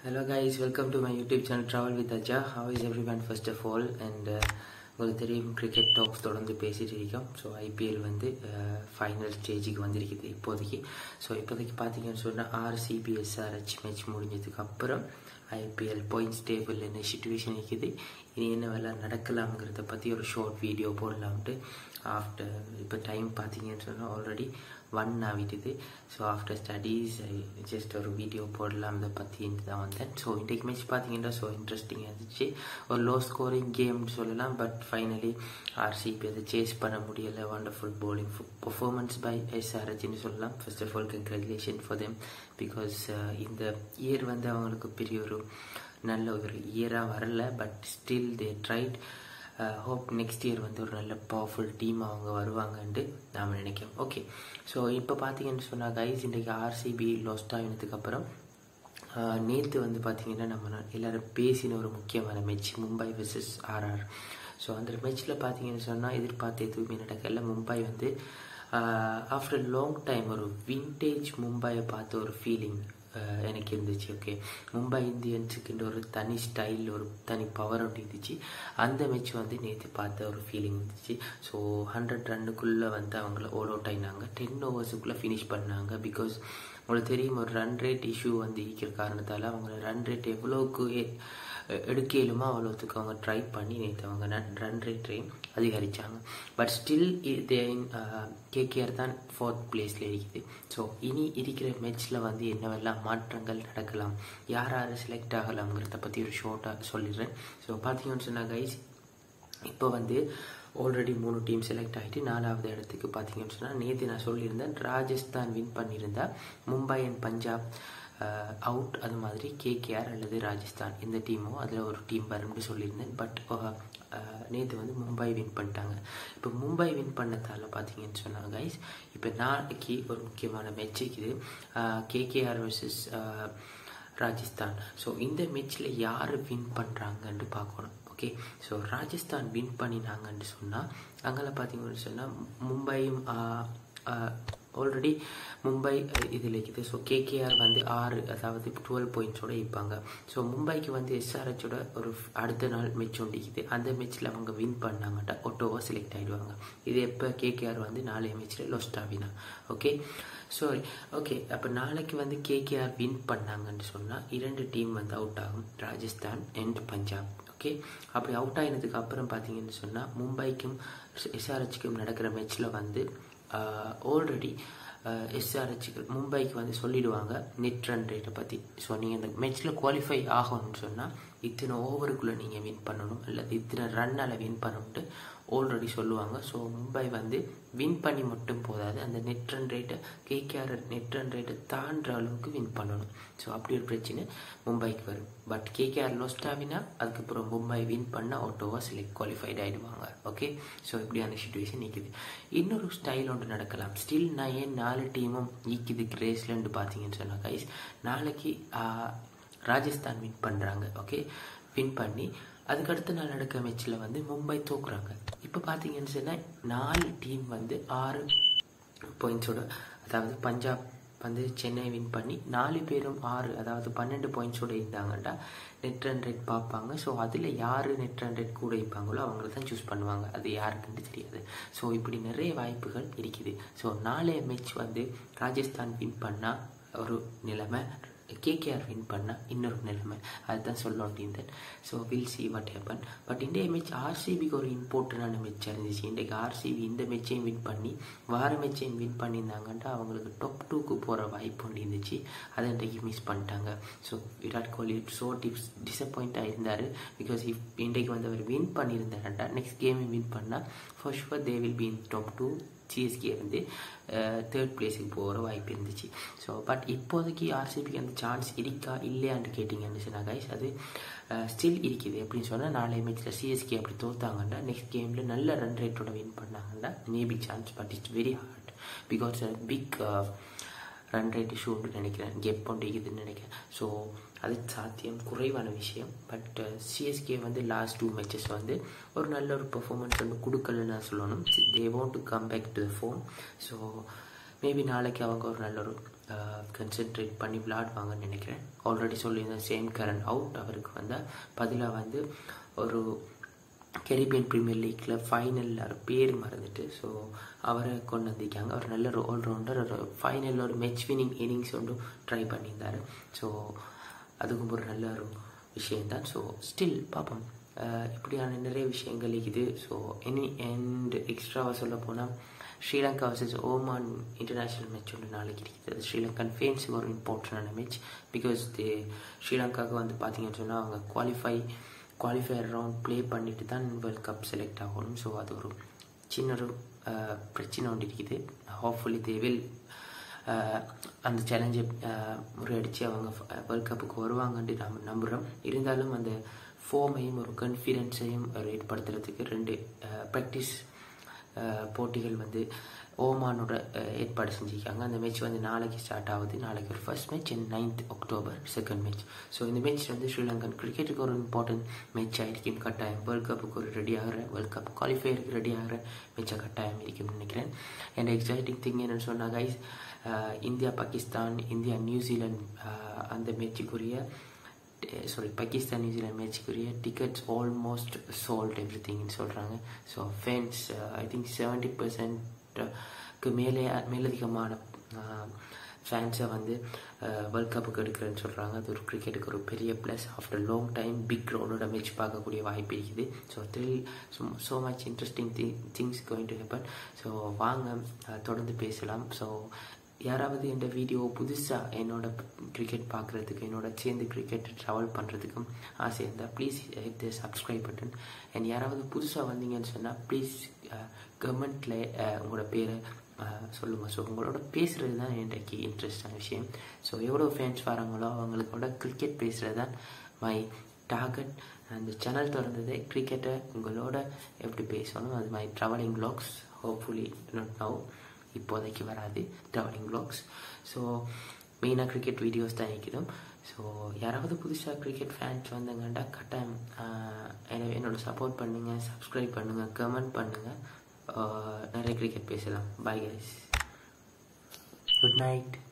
Hello guys, welcome to my YouTube channel Travel with Aja. How is everyone first of all? And uh, உங்களுக்கு தெரியும் cricket tax தொடர்ந்து பேசிட்டு இருக்கோம் so IPL வந்து final ஸ்டேஜுக்கு வந்திருக்குது இப்போதைக்கு ஸோ இப்போதைக்கு பார்த்தீங்கன்னு சொன்னால் ஆர்சிபிஎஸ்ஆர்ஹெச் மேட்ச் முடிஞ்சதுக்கு அப்புறம் ஐபிஎல் பாயிண்ட்ஸ் டேபிள் என்ன சுச்சுவேஷன் இருக்குது இனி என்ன வேலை நடக்கலாம்ங்கிறத பற்றி ஒரு ஷார்ட் வீடியோ போடலாம்ட்டு ஆஃப்டர் இப்போ டைம் பார்த்தீங்கன்னு சொன்னால் ஆல்ரெடி ஒன் ஆகிட்டுது ஸோ ஆஃப்டர் ஸ்டடீஸ் ஜஸ்ட் ஒரு வீடியோ போடலாம் இதை பற்றின்ட்டு தான் வந்தேன் ஸோ இன்றைக்கு மேட்ச் பார்த்தீங்கன்னா ஸோ இன்ட்ரெஸ்டிங்காக இருந்துச்சு ஒரு லோ ஸ்கோரிங் கேம்னு சொல்லலாம் பட் ஃபைனலி ஆர்சிபி அதை சேஸ் பண்ண முடியலை வண்டர்ஃபுல் போலிங் பர்ஃபார்மன்ஸ் பை எஸ்ஆர்ஹெச்னு சொல்லலாம் first of all congratulation for them because இந்த இயர் வந்து அவங்களுக்கு பெரிய ஒரு நல்ல ஒரு இயராக வரல but still they tried hope next year வந்து ஒரு நல்ல பவர்ஃபுல் டீம் அவங்க வருவாங்கன்ட்டு நாம் நினைக்கிறோம் ஓகே ஸோ இப்போ பார்த்தீங்கன்னு சொன்னால் கைஸ் இன்றைக்கு ஆர்சிபி லாஸ்ட் ஆகினதுக்கு அப்புறம் நேற்று வந்து பார்த்தீங்கன்னா நம்ம எல்லோரும் பேசின ஒரு முக்கியமான match Mumbai versus RR so அந்த மேட்ச்சில் பார்த்தீங்கன்னு சொன்னால் எதிர்பார்த்து எதுவுமே நடக்கல மும்பை வந்து ஆஃப்டர் லாங் டைம் ஒரு வின்டேஜ் மும்பையை பார்த்த ஒரு ஃபீலிங் எனக்கு இருந்துச்சு ஓகே மும்பை இந்தியன்ஸுக்குன்ற ஒரு தனி ஸ்டைல் ஒரு தனி பவர் ஒன்று இருந்துச்சு அந்த மேட்ச் வந்து நேற்று பார்த்த ஒரு ஃபீலிங் இருந்துச்சு ஸோ ஹண்ட்ரட் ரன்னுக்குள்ளே வந்து அவங்கள ஓல் அவுட் ஆயினாங்க டென் ஓவர்ஸுக்குள்ளே ஃபினிஷ் பண்ணாங்க பிகாஸ் உங்களுக்கு தெரியும் ஒரு ரன் ரேட் இஷ்யூ வந்து இருக்கிற காரணத்தால் அவங்க ரன் ரேட் எவ்வளோக்கு எடுக்க இயலுமோ அவ்வளோத்துக்கு அவங்க ட்ரை பண்ணி நேற்று அவங்க ரன் ரேட்டையும் அதிகரித்தாங்க பட் ஸ்டில் இது கேகேஆர் தான் ஃபோர்த் பிளேஸில் இருக்குது ஸோ இனி இருக்கிற மேட்ச்சில் வந்து என்னவெல்லாம் மாற்றங்கள் நடக்கலாம் யார் யார் செலக்ட் ஆகலாம்ங்கிறத பற்றி ஒரு ஷோர்ட்டாக சொல்லிடுறேன் ஸோ பார்த்தீங்கன்னு சொன்னால் கைஸ் இப்போ வந்து ஆல்ரெடி மூணு டீம் செலக்ட் ஆகிட்டு நாலாவது இடத்துக்கு பார்த்தீங்கன்னு சொன்னால் நேற்று நான் சொல்லியிருந்தேன் ராஜஸ்தான் வின் பண்ணியிருந்தா மும்பை அண்ட் பஞ்சாப் அவுட் அது மாதிரி கேகேஆர் அல்லது ராஜஸ்தான் இந்த டீமோ அதில் ஒரு டீம் வரும்னு சொல்லியிருந்தேன் பட் நேற்று வந்து மும்பை வின் பண்ணிட்டாங்க இப்போ மும்பை வின் பண்ணதால் பார்த்தீங்கன்னு சொன்னாங்க கைஸ் இப்போ நாளைக்கு ஒரு முக்கியமான மேட்ச் இருக்குது கேகேஆர் வர்சஸ் ராஜஸ்தான் ஸோ இந்த மேட்ச்சில் யார் வின் பண்ணுறாங்கன்ட்டு பார்க்கணும் ஓகே ஸோ ராஜஸ்தான் வின் பண்ணினாங்கன்னு சொன்னால் அங்கே பார்த்தீங்கன்னு சொன்னால் மும்பையும் ஆல்ரெடி மும்பை இதில் இருக்குது ஸோ கேகேஆர் வந்து ஆறு அதாவது டுவெல் பாயிண்ட்ஸோடு இருப்பாங்க ஸோ மும்பைக்கு வந்து எஸ்ஆர்ஹெச்சோட ஒரு அடுத்த நாள் மேட்ச் ஒன்று இருக்குது அந்த மேட்ச்சில் அவங்க வின் பண்ணாங்கட்டா ஒட்டோவா செலக்ட் ஆகிடுவாங்க இது எப்போ கேகேஆர் வந்து நாளைய மேட்ச்சில் லொஸ்டாவினா ஓகே சாரி ஓகே அப்போ நாளைக்கு வந்து கேகேஆர் வின் பண்ணாங்கன்னு சொன்னால் இரண்டு டீம் வந்து அவுட் ஆகும் ராஜஸ்தான் அண்ட் பஞ்சாப் ஓகே அப்படி அவுட் ஆகினதுக்கு அப்புறம் பார்த்தீங்கன்னு சொன்னால் மும்பைக்கும் எஸ்ஆர்ஹெச்சுக்கும் நடக்கிற மேட்ச்சில் வந்து ஆல்ரெடி எஸ்ஆர்ஹெச்சுக்கு மும்பைக்கு வந்து சொல்லிடுவாங்க நெட் ரன் ரேட்டை பற்றி ஸோ நீங்கள் இந்த மேட்ச்சில் குவாலிஃபை ஆகணும்னு சொன்னால் இத்தனை ஓவருக்குள்ளே நீங்கள் வின் பண்ணணும் அல்லது இத்தனை ரன்னால் வின் பண்ணணுன்ட்டு ஆல்ரெடி சொல்லுவாங்க ஸோ மும்பை வந்து வின் பண்ணி மட்டும் போதாது அந்த நெட் ரன் ரேட்டை கேகேஆர் நெட் ரன் ரேட்டை தாண்டுற அளவுக்கு வின் பண்ணணும் ஸோ அப்படி ஒரு பிரச்சனை மும்பைக்கு வரும் பட் கேகேஆர் லோஸ்ட் ஆகினா அதுக்கப்புறம் மும்பை வின் பண்ணால் ஆட்டோவா செலக்ட் குவாலிஃபைட் ஆகிடுவாங்க ஓகே ஸோ இப்படியான சுச்சுவேஷன் நிற்குது இன்னொரு ஸ்டைல் ஒன்று நடக்கலாம் ஸ்டில் நான் ஏன் நாலு டீமும் நிற்குது ரேஸ்லன்ட்டு பார்த்தீங்கன்னு சொன்னால் கைஸ் நாளைக்கு ராஜஸ்தான் வின் பண்ணுறாங்க ஓகே வின் பண்ணி அதுக்கடுத்து நாள் நடக்க மேட்ச்சில் வந்து மும்பை தோக்குறாங்க இப்போ பார்த்தீங்கன்னு சொன்னால் நாலு டீம் வந்து ஆறு பாயிண்ட்ஸோட அதாவது பஞ்சாப் வந்து சென்னை வின் பண்ணி நாலு பேரும் ஆறு அதாவது பன்னெண்டு பாயிண்ட்ஸோடு இருந்தாங்கட்டா நெட் ரன் ரேட் பார்ப்பாங்க ஸோ அதில் யார் நெட் ரன் ரேட் கூட இருப்பாங்களோ அவங்கள தான் சூஸ் பண்ணுவாங்க அது யாருக்குன்னு தெரியாது ஸோ இப்படி நிறைய வாய்ப்புகள் இருக்குது ஸோ நாளைய மேட்ச் வந்து ராஜஸ்தான் வின் பண்ணால் ஒரு நிலைமை கேகேஆர் வின் பண்ணால் இன்னொரு நிலைமை அதுதான் சொல்ல வேண்டியது so will see what happen but இன்றைய மேட்ச் ஆர்சிபிக்கு ஒரு இம்பார்ட்டண்டான மேட்சாக இருந்துச்சு இன்றைக்கு ஆர்சிபி இந்த மேட்சையும் வின் பண்ணி வார மேட்சையும் வின் பண்ணியிருந்தாங்கன்ட்டு அவங்களுக்கு டாப் டூக்கு போகிற வாய்ப்பு ஒன்று இருந்துச்சு அதை இன்றைக்கு மிஸ் பண்ணிட்டாங்க so Virat Kohli so tips டிசப்பாயிண்ட்டாக இருந்தார் பிகாஸ் இப் இன்றைக்கு வந்து அவர் வின் பண்ணியிருந்தாருண்டா நெக்ஸ்ட் கேமை வின் பண்ணால் for sure they will be in top two CSK வந்து தேர்ட் பிளேஸுக்கு போகிற வாய்ப்பு இருந்துச்சு ஸோ பட் இப்போதைக்கு ஆர்சிபிக்கு அந்த சான்ஸ் இருக்கா இல்லையான்னு கேட்டிங்கன்னு சொன்னால் கைஸ் அது ஸ்டில் இருக்குது எப்படின்னு சொன்னால் நாளைய மேட்ச்சில் சிஎஸ்கே அப்படி தோத்தாங்கன்னா நெக்ஸ்ட் கேமில் நல்ல ரன் ரேட்டோட வின் பண்ணாங்கன்னா maybe chance but it's very hard because big run rate இஷ்யூன்னு நினைக்கிறேன் கெப் பண்ணிக்குதுன்னு நினைக்கிறேன் ஸோ அது சாத்தியம் குறைவான விஷயம் பட் சிஎஸ்கே வந்து லாஸ்ட் டூ மேட்சஸ் வந்து ஒரு நல்ல ஒரு பெர்ஃபார்மன்ஸ் வந்து கொடுக்கலன்னு நான் சொல்லணும் they want to come back to the form so maybe நாளைக்கு அவங்க ஒரு நல்ல ஒரு கன்சென்ட்ரேட் பண்ணி விளையாடுவாங்கன்னு நினைக்கிறேன் ஆல்ரெடி சொல்லியிருந்தேன் சேம் கரண்ட் அவுட் அவருக்கு வந்தால் பதிலாக வந்து ஒரு கெரிபியன் ப்ரீமியர் லீக்கில் ஃபைனலில் பேர் மறந்துட்டு ஸோ அவரை கொண்டு வந்திருக்காங்க அவர் நல்ல ஒரு ஆல்ரவுண்டர் ஒரு ஃபைனலில் ஒரு மேட்ச் வினிங் இன்னிங்ஸ் ஒன்றும் ட்ரை பண்ணியிருந்தார் ஸோ அதுக்கும் ஒரு நல்ல ஒரு விஷயம்தான் ஸோ ஸ்டில் பார்ப்போம் இப்படியான நிறைய விஷயங்கள் இருக்குது ஸோ எனி அண்ட் எக்ஸ்ட்ராவாக சொல்ல போனால் Sri Lanka versus Oman international match ஒன்று நாளைக்கு இருக்குது அது ஸ்ரீலங்கன் ஃபேன்ஸுக்கு ஒரு இம்பார்ட்டண்டான மேட்ச் பிகாஸ் தி ஸ்ரீலங்காவுக்கு வந்து பார்த்தீங்கன்னு சொன்னால் அவங்க குவாலிஃபை குவாலிஃபயர் ரவுண்ட் ப்ளே பண்ணிட்டு தான் வேர்ல்ட் கப் செலக்ட் ஆகணும் ஸோ அது ஒரு சின்ன ஒரு பிரச்சனை ஒன்று இருக்குது ஹோப்ஃபுல்லி தே வில் அந்த சேலஞ்சை முறையடித்து அவங்க வேர்ல்ட் கப்புக்கு வருவாங்கன்ட்டு நாம் நம்புகிறோம் இருந்தாலும் அந்த ஃபோமையும் ஒரு கான்ஃபிடென்ஸையும் ஏற்படுத்துறதுக்கு ரெண்டு ப்ராக்டிஸ் போட்டிகள் வந்து ஓமானோட ஏற்பாடு செஞ்சுருக்காங்க அந்த மேட்ச் வந்து நாளைக்கு ஸ்டார்ட் ஆகுது நாளைக்கு ஒரு first match and ninth October second match so இந்த மேட்ச் வந்து ஸ்ரீலங்கன் கிரிக்கெட்டுக்கு ஒரு இம்பார்ட்டன்ட் மேட்ச் ஆகிருக்கும் கட்டாயம் வேர்ல்ட் கப்புக்கு ஒரு ரெடி ஆகிற வேர்ல்ட் கப் குவாலிஃபயருக்கு ரெடி ஆகிற மேட்சாக கட்டாயம் இருக்கும்னு நினைக்கிறேன் அண்ட் எக்ஸைட்டிங் திங் என்னென்னு சொன்னால் guys India Pakistan India New Zealand அந்த மேட்சுக்குரிய சாரி பாகிஸ்தான் நியூசிலாந்து மேட்சுக்குரிய டிக்கெட்ஸ் ஆல்மோஸ்ட் சோல்ட் எவ்ரி திங்னு சொல்கிறாங்க so fans I think seventy பர்சன்ட்க்கு மேலே மேலதிகமான ஃபேன்ஸை வந்து வேர்ல்ட் கப்புக்கு எடுக்கிறேன்னு சொல்கிறாங்க அது ஒரு கிரிக்கெட்டுக்கு ஒரு பெரிய plus after long time big க்ரௌடோட மேட்ச் பார்க்கக்கூடிய வாய்ப்பு இருக்குது so thrill so so much interesting the things going to happen so வாங்க தொடர்ந்து பேசலாம் ஸோ யாராவது இந்த வீடியோ புதுசாக என்னோட கிரிக்கெட் பார்க்குறதுக்கு என்னோட சேர்ந்து கிரிக்கெட் ட்ராவல் பண்ணுறதுக்கும் ஆசை இருந்தால் please hit the subscribe button and யாராவது புதுசாக வந்தீங்கன்னு சொன்னால் ப்ளீஸ் கமெண்ட்டில் உங்களோட பேரை சொல்லுங்கள் ஸோ உங்களோட பேசுகிறது தான் எனக்கு இன்ட்ரெஸ்டான விஷயம் ஸோ எவ்வளோ ஃபேன்ஸ் வராங்களோ அவங்களுக்கோட கிரிக்கெட் பேசுகிறது தான் மை டார்கெட் அந்த சேனல் திறந்ததே கிரிக்கெட்டை உங்களோட எப்படி பேசணும் அது my travelling vlogs hopefully not now இப்போதைக்கு வராது ட்ராவலிங் வ்ளாக்ஸ் ஸோ மெயினாக கிரிக்கெட் வீடியோஸ் தான் நிற்கிதும் ஸோ யாராவது புதுசாக கிரிக்கெட் ஃபேன்ஸ் வந்தாங்கண்டா கட்டாயம் என்னோட சப்போர்ட் பண்ணுங்கள் சப்ஸ்கிரைப் பண்ணுங்கள் கமெண்ட் பண்ணுங்கள் நிறைய கிரிக்கெட் பேசலாம் பாய் கைஸ் குட் நைட்